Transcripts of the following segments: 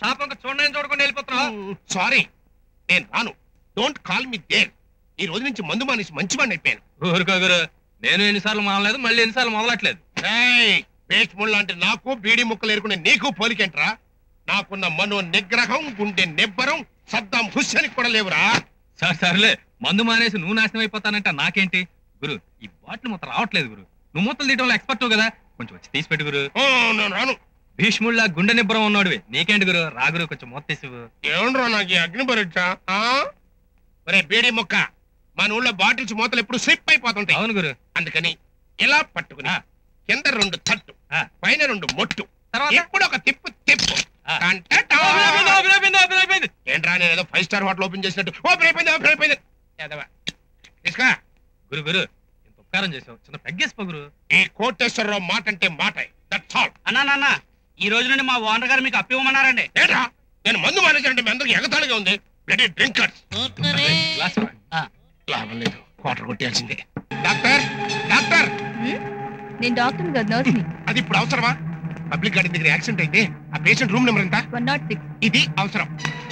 పాపం చూడండి చూడకుండా వెళ్ళిపోతున్నావు సారీ నేను రాను డోంట్ కాల్ మీ దేర్ ఈ రోజు నుంచి మందు మానేసి మంచివాడిని అయిపోయాను ఊరుకో గురు నేను ఎన్నిసార్లు మానలేదు మళ్ళీ ఎన్నిసార్లు మొదలట్లేదు ఏయ్, పేస్ట్ ముళ్ళు లాంటి నాకు బీడి ముక్కలు ఏరుకునే నీకు పోలికేంట్రా నాకున్న మనో నిగ్రహం గుండె నిబ్బరం సద్దాం హుస్సేన్ కూడా లేవురా సరే సర్లే మందు మానేసి నువ్వు నాశనం అయిపోతానంట నాకేంటి గురు ఈ బాటిల్ మొత్తం రావట్లేదు గురు నువ్వు మొత్తం తీయటంలో ఎక్స్పర్ట్ కదా కొంచెం వచ్చి తీసి పెట్టు గురు ఓ, నేను రాను భీష్ముళ్ళ గుండె నిబ్బరం ఉన్నోడివి నీకేంటి గురు రా గురు కొంచెం మొత్తం తీసివు ఏమండ్రా నాకు ఈ అగ్ని పరీక్ష ఆ? ఒరే బీడి ముక్క మన ఊళ్ళో బాటిల్స్ మూతలు ఎప్పుడు స్లిప్ అయిపోతుంటాయి అవును గురు అందుకని ఇలా పట్టుకుని ఆ. కింద రెండు తట్టు ఆ. పైన రెండు మొట్టు తర్వాత ఇప్పుడు ఒక తిప్పు తిప్పు ఆ. టంటటా. అయిపోయింది, అయిపోయింది, అయిపోయింది, అయిపోయింది. ఏంట్రా నేను ఏదో ఫైవ్ స్టార్ హోటల్ ఓపెన్ చేసినట్టు ఓపెన్ అయిపోయింది ఓపెన్ అయిపోయింది ఏదవా. తీసుకో గురు గురు ఇంత ఉపకారం చేసావు చిన్న పెగ్గేసిపో గురు ఈ కోటేశ్వరరావు మాట అంటే మాట దట్స్ ఆల్ అన్నా నాన్న ఈ రోజు నుండి మా ఓనర్ గారు మీకు అప్పివ్వమన్నారండి ఏంట్రా నేను మందు మానేసానంటే మీ అందరికి ఎగతాళిగా ఉంది బ్లడీ డ్రింకర్స్ గ్లాస్ ఇవ్వండి. లాభం లేదు క్వార్టర్ కొట్టేయాల్సిందే డాక్టర్ డాక్టర్ నేను డాక్టర్ కాదు నర్స్ని అది ఇప్పుడు అవసరమా పబ్లిక్ గార్డెన్ దగ్గర యాక్సిడెంట్ అయితే ఆ పేషెంట్ రూమ్ నెంబర్ ఎంత వన్ నాట్ సిక్స్ ఇది అవసరం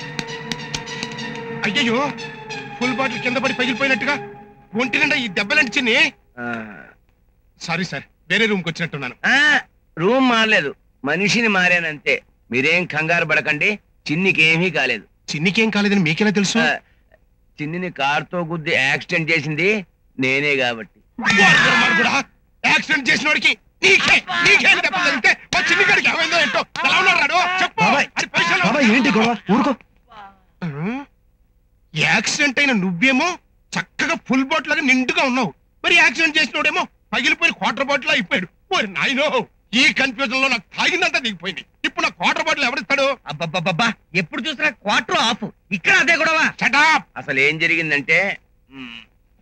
అయ్యయ్యో ఫుల్ బాటిల్ కింద పడి పగిలిపోయినట్టుగా ఒంటి నిండా ఈ దెబ్బలంటి చిన్ని సారీ సార్ వేరే రూమ్కి వచ్చినట్టున్నాను రూమ్ మారలేదు మనిషిని మారానంతే మీరేం కంగారు పడకండి చిన్నికి ఏమీ కాలేదు చిన్నికేం కాలేదని మీకెలా తెలుసు ఆ, చిన్నిని కారుతో గుద్ది యాక్సిడెంట్ చేసింది నేనే కాబట్టి యాక్సిడెంట్ చేసిన వాడికి నీకే నీకే దెబ్బ తగిలితే మా చిన్ని గారికి ఏమైందో ఏంటో ఎలా ఉన్నాడు రాడు? చెప్పు బాబాయ్, అది పొజిషన్లో ఏంటి గొడవ ఊరుకో ఆ? యాక్సిడెంట్ అయిన నువ్వేమో చక్కగా ఫుల్ బాటిల్ లాగా నిండుగా ఉన్నావు మరి యాక్సిడెంట్ చేసినోడేమో పగిలిపోయి క్వార్టర్ బాటిల్ అయిపోయాడు ఓరి నాయనో ఈ కన్ఫ్యూజన్ లో నాకు తాగిందంతా దిగిపోయింది ఇప్పుడు నా క్వార్టర్ బాటిల్ ఎవరిస్తాడు అబ్బబ్బబ్బా ఎప్పుడు చూసినా క్వార్టర్ ఆఫ్ ఇక్కడ అదే గొడవ చటాప్ అసలు ఏం జరిగిందంటే మ్,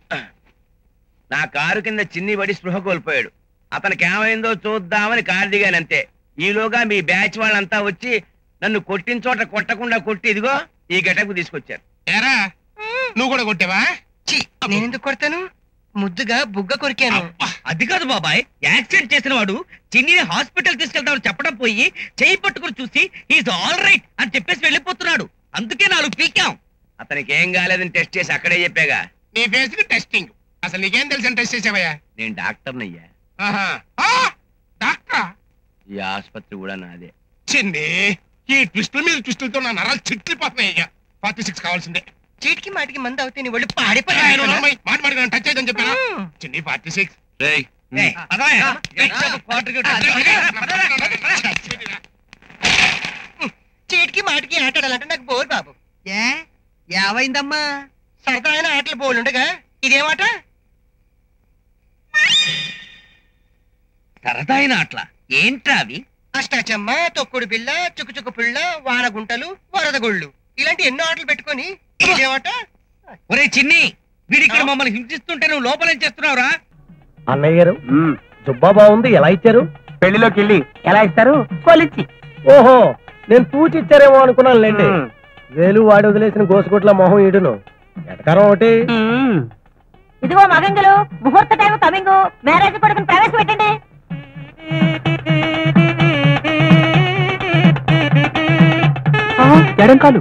నా కారు కింద చిన్ని పడి స్పృహ కోల్పోయాడు అతనికి ఏమైందో చూద్దామని కారు దిగానంతే ఈలోగా మీ బ్యాచ్ వాళ్ళంతా వచ్చి నన్ను కొట్టిన చోట కొట్టకుండా కొట్టి ఇదిగో ఈ గెటకు తీసుకొచ్చారు ఏరా నువ్వు కూడా కొట్టావా నేను ఎందుకు కొడతాను ముద్దుగా బుగ్గ కొరికాను అబ్బా. అది కాదు బాబాయ్ యాక్సిడెంట్ చేసిన వాడు చిన్నిని హాస్పిటల్ తీసుకెళ్తామని చెప్పడం పోయి చేయి పట్టుకుని చూసి ఈజ్ ఆల్ రైట్ అని చెప్పేసి వెళ్ళిపోతున్నాడు అందుకే నాలుగు పీకాం అతనికి ఏం కాలేదని టెస్ట్ చేసి అక్కడే చెప్పాగా నీ ఫేస్ కి టెస్టింగ్ అసలు నీకేం తెలుసు టెస్ట్ చేసావయ్యా నేను డాక్టర్నయ్యా ఆహా. ఆ, డాక్టరా ఈ ఆసుపత్రి కూడా నాదే చిన్ని ఈ ట్విస్టుల మీద ట్విస్టులతో నా నరాలు చిట్లిపోతున్నాయ్యా ఫార్టీ సిక్స్ కావాల్సిందే చీటికి మాటికి మంది అవుతే నీ ఒళ్ళు ఏయ్, నువ్వు నమ్మయ్. మాట మాట టచ్ అయ్యిందని చెప్పానా చిన్ని ఫార్టీ సిక్స్ రేయ్ చీటికి మాటికి ఆటాడాలంటే నాకు బోర్ బాబు ఏ ఏమైందమ్మా సరదా అయిన ఆటలు బోలుండగా ఇదేమాట సరదాయిన ఆటల ఏంట్రా అవి అష్టాచమ్మ తొక్కుడు బిళ్ళ చుక్కుచుక్కు పిళ్ళ వానగుంటలు వరదగుళ్ళు ఇలాంటి ఎన్నో ఆటలు పెట్టుకొని ఇదేమాట ఒరే చిన్ని వీడి ఇక్కడ మమ్మల్ని హింసిస్తుంటే నువ్వు లోపలేం చేస్తున్నావురా అన్నయ్య గారు జుబ్బా బాగుంది ఎలా ఇచ్చారు పెళ్లిలోకి వెళ్ళి ఎలా ఇస్తారు కొలిచి ఓహో నేను తూచి ఇచ్చారేమో అనుకున్నాను లేండి వేలు వాడి వదిలేసిన గోసుగుట్ల మొహం ఈడును ఎటకారం ఒకటి ఇదిగో మగంగులు ముహూర్త టైం కమింగ్ మ్యారేజ్ కొడుకుని ప్రవేశపెట్టండి ఎడం కాలు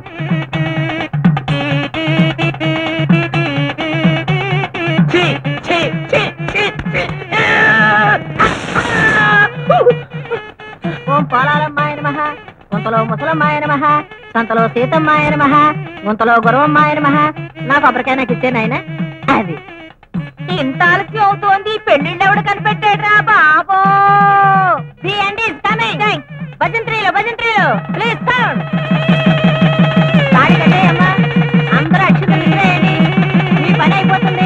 ఓం పోలాలమ్మాయ నమః గుంతలో ముసలమ్మాయ నమః సంతలో సీతమ్మాయ నమః గుంతలో గురవమ్మాయ నమః నా కొబ్బరికాయ నాకు ఇచ్చే నాయన అది ఇంత ఆలస్యం అవుతోంది పెళ్లిళ్ళు ఎవడు కనిపెట్టాడు రా బాబో ది ఎండ్ ఇస్ కమింగ్ భజంత్రీలు భజంత్రీలు ప్లీజ్ సౌండ్ తాళి కట్టేయమ్మా అందరూ అక్షతలు ఇచ్చేయండి మీ పని అయిపోతుంది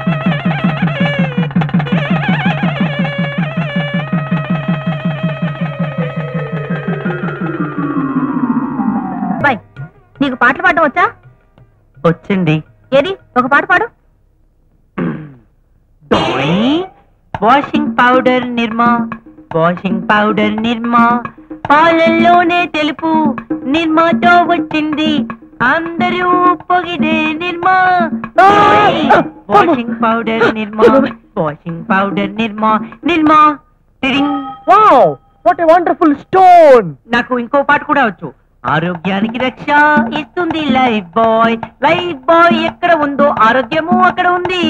బాయ్ నీకు పాటలు పాడడం వచ్చా వచ్చింది ఏది ఒక పాట పాడు washing powder Nirma washing powder Nirma పాలల్లోనే తెలుపు నిర్మాతో వచ్చింది అందరూ పొగిడే Nirma washing powder Nirma washing powder Nirma Nirma టిరింగ్. Wow what a wonderful stone నాకు ఇంకో పాట కూడా వచ్చు ఆరోగ్యానికి రక్ష ఇస్తుంది లైఫ్ బాయ్ లైఫ్ బాయ్ ఎక్కడ ఉందో ఆరోగ్యము అక్కడ ఉంది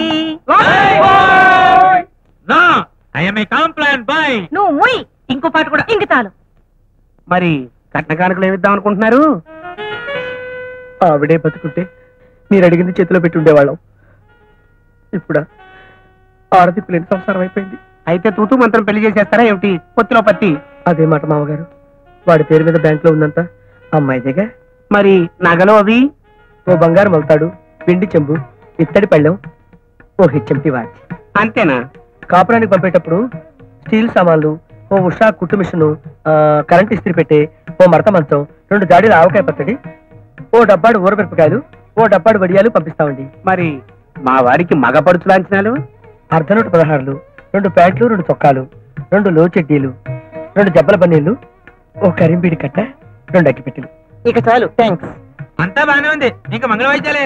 నువ్వు ముయ్ ఇంకో పాట కూడా ఇంక చాలు మరి కట్న కానుకలు ఏమిద్దాం అనుకుంటున్నారు ఆవిడే బతుకుంటే మీరు అడిగింది చేతిలో పెట్టి ఉండేవాళ్ళం ఇప్పుడు ఆడది పిల్లని సంసారం అయిపోయింది అయితే తూతూ మంత్రం పెళ్లి చేసేస్తారా ఏమిటి పొత్తిలో పత్తి అదే మాట మామగారు వాడి పేరు మీద బ్యాంక్ లో ఉందంతా అమ్మాయిదేగా మరి నగలు అవి ఓ బంగారం అవుతాడు పిండి చెంబు ఇత్తడి పళ్ళెం ఓ హెచ్ఎంటి వాచ్ అంతేనా కాపురానికి పంపేటప్పుడు స్టీల్ సామాన్లు ఓ ఉషా కుట్టు మిషను ఆ, కరెంట్ ఇస్త్రీ పెట్టే ఓ మడత మంచం రెండు జాడీల ఆవకాయ పచ్చడి ఓ డబ్బాడు ఊరమిరపకాయలు ఓ డబ్బాడు వడియాలు పంపిస్తామండి మరి మా వారికి మగ పడుచు లాంఛనాలు అర్ధనూట పదహారులు రెండు ప్యాంట్లు రెండు చొక్కాలు రెండు లో చెడ్డీలు రెండు జబ్బల పన్నీళ్లు ఓ కరింబీడి కట్ట రెండు అగ్గిపెట్టెలు ఇక చాలు థ్యాంక్స్ అంతా బానే ఉంది ఇంకా మంగళ వాయిద్యాలే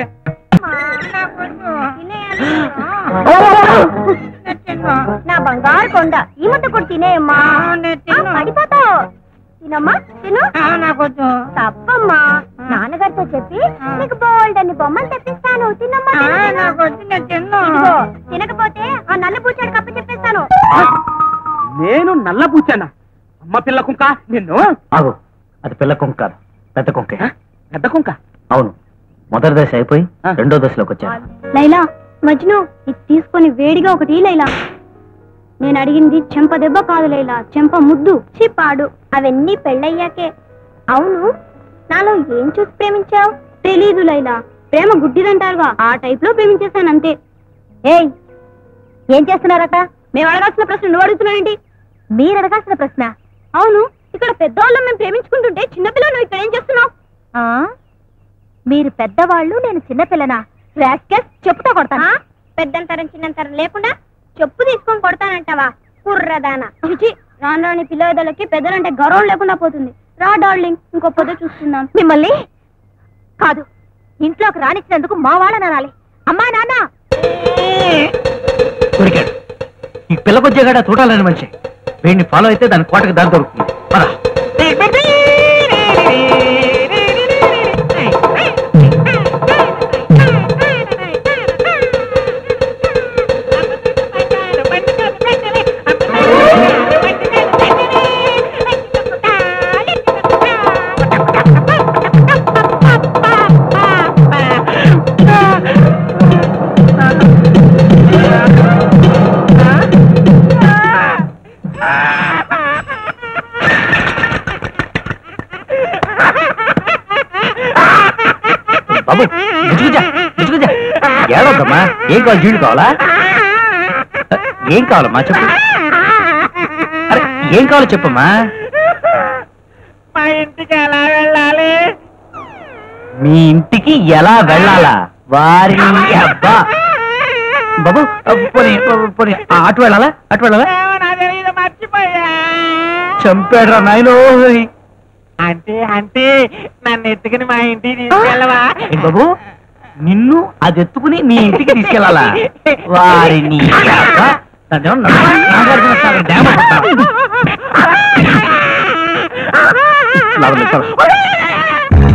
నా బంగారు కొండ ఈ ముద్ద కూడా తినేయమ్మా ఆ, పడిపోతావు తినమ్మా తిను తప్పమ్మా నాన్నగారితో చెప్పి నీకు బోల్డ్ అన్ని బొమ్మలు తెప్పిస్తాను తినమ్మా తిను, తిను. ఇదిగో, తినకపోతే ఆ నల్ల పూచాడు కప్ప చెప్పేస్తాను నేను నల్ల పూచానా అమ్మ పిల్ల కుంక నిన్ను ఆగు అది పిల్ల కుంక కాదు పెద్ద కుంకే పెద్ద కుంక అవును మొదటి దశ అయిపోయి రెండో దశలోకి వచ్చాను లైలా మజ్ను ఇది తీసుకొని వేడిగా ఒకటి లైలా నేను అడిగింది చెంప దెబ్బ కాదు లైలా చెంప ముద్దు చిప్పాడు అవన్నీ పెళ్ళయ్యాకే అవును నాలో ఏం చూసి ప్రేమించావు తెలీదు లైలా ప్రేమ గుడ్డిదంటారుగా ఆ టైప్ లో ప్రేమించేశాను అంతే ఏయ్ ఏం చేస్తున్నారట మేము అడగాల్సిన ప్రశ్న నువ్వు అడుగుతున్నావేంటి మీరు అడగాల్సిన ప్రశ్న అవును ఇక్కడ పెద్దవాళ్ళం మేము ప్రేమించుకుంటుంటే చిన్నపిల్లలు నువ్వు ఇక్కడ ఏం చేస్తున్నావు మీరు పెద్దవాళ్ళు నేను చిన్నపిల్లనా రాస్కెస్ చెప్పుతో కొడతానా పెద్దంతరం చిన్నంతరం లేకుండా చెప్పు తీసుకొని కొడతానంటావా కుర్రదానా చిచి రాను రాని పిల్లలకి పెద్దలంటే గౌరవం లేకుండా పోతుంది రా డార్లింగ్ ఇంకో పొద్దు చూస్తున్నాం మిమ్మల్ని కాదు ఇంట్లోకి రానిచ్చినందుకు మా వాళ్ళని అనాలి అమ్మా నాన్న దొరికాడు ఈ పిల్లకొచ్చేగాడ చూడాలని మనిషి వీడిని ఫాలో అయితే దాని కోటకు దారి దొరుకుతుంది పద. బాబు ముసుగుజా ముసుగుజా ఏడవద్దమ్మా ఏం కావాలి జీళ్ళు కావాలా ఏం కావాలమ్మా చెప్పు అరే ఏం కావాలో చెప్పమ్మా మా ఇంటికి ఎలా వెళ్ళాలి మీ ఇంటికి ఎలా వెళ్ళాలా వారిని అబ్బా బాబు పోనీ పోనీ ఆ, అటు వెళ్ళాలా అటు వెళ్ళాలా నా తెలియదు మర్చిపోయా చంపాడురా నాయనో అంటే అంటే నన్ను ఎత్తుకుని మా ఇంటికి తీసుకెళ్ళవా ఏంటి బాబు నిన్ను అది ఎత్తుకుని నీ ఇంటికి తీసుకెళ్ళాలా వారిని అబ్బా. దాన్నేమో నా- నాగార్జున సాగర్ డ్యామ్ అనుకుంటావా? లాభం లేదు, పద.